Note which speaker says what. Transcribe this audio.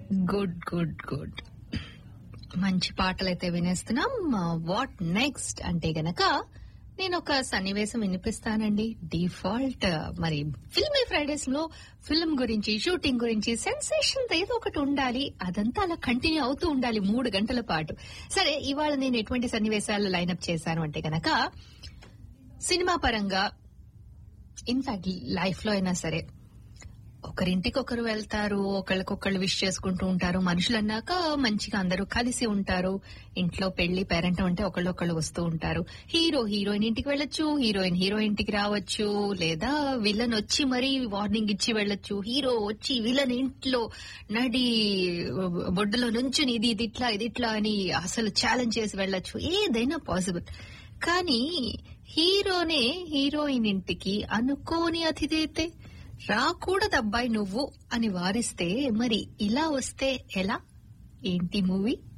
Speaker 1: good good good మంచి పాటలు అయితే వినేస్తున్నాం వాట్ నెక్స్ట్ అంటే గనక నేను ఒక సన్నివేశం వినిపిస్తానండి డిఫాల్ట్ మరి ఫిల్మీ ఫ్రైడేస్ లో ఫిల్మ్ గురించి షూటింగ్ గురించి సెన్సేషన్ ఏదో ఒకటి ఉండాలి అదంతా అలా కంటిన్యూ అవుతూ ఉండాలి మూడు గంటల పాటు సరే ఇవాళ నేను ఎటువంటి సన్నివేశాలు లైన్అప్ చేశాను అంటే గనక సినిమా పరంగా ఇన్ఫాక్ట్ లైఫ్ లో అయినా సరే ఒకరింటికి ఒకరు వెళ్తారు ఒకళ్ళకొకళ్ళు విష్ చేసుకుంటూ ఉంటారు మనుషులు అన్నాక మంచిగా అందరూ కలిసి ఉంటారు ఇంట్లో పెళ్లి పేరెంట్ ఉంటే ఒకళ్ళొకళ్ళు వస్తూ ఉంటారు హీరో హీరోయిన్ ఇంటికి వెళ్ళొచ్చు హీరోయిన్ హీరో ఇంటికి రావచ్చు లేదా విలన్ వచ్చి మరీ వార్నింగ్ ఇచ్చి వెళ్ళొచ్చు హీరో వచ్చి విలన్ ఇంట్లో నడి బొడ్డులో నుంచుని ఇది ఇది ఇట్లా ఇది ఇట్లా అని అసలు ఛాలెంజ్ చేసి వెళ్ళొచ్చు ఏదైనా పాసిబుల్ కానీ హీరోనే హీరోయిన్ ఇంటికి అనుకోని అతిథి అయితే రాకూడదబ్బాయి నువ్వు అని వారిస్తే మరి ఇలా వస్తే ఎలా ఏంటి మూవీ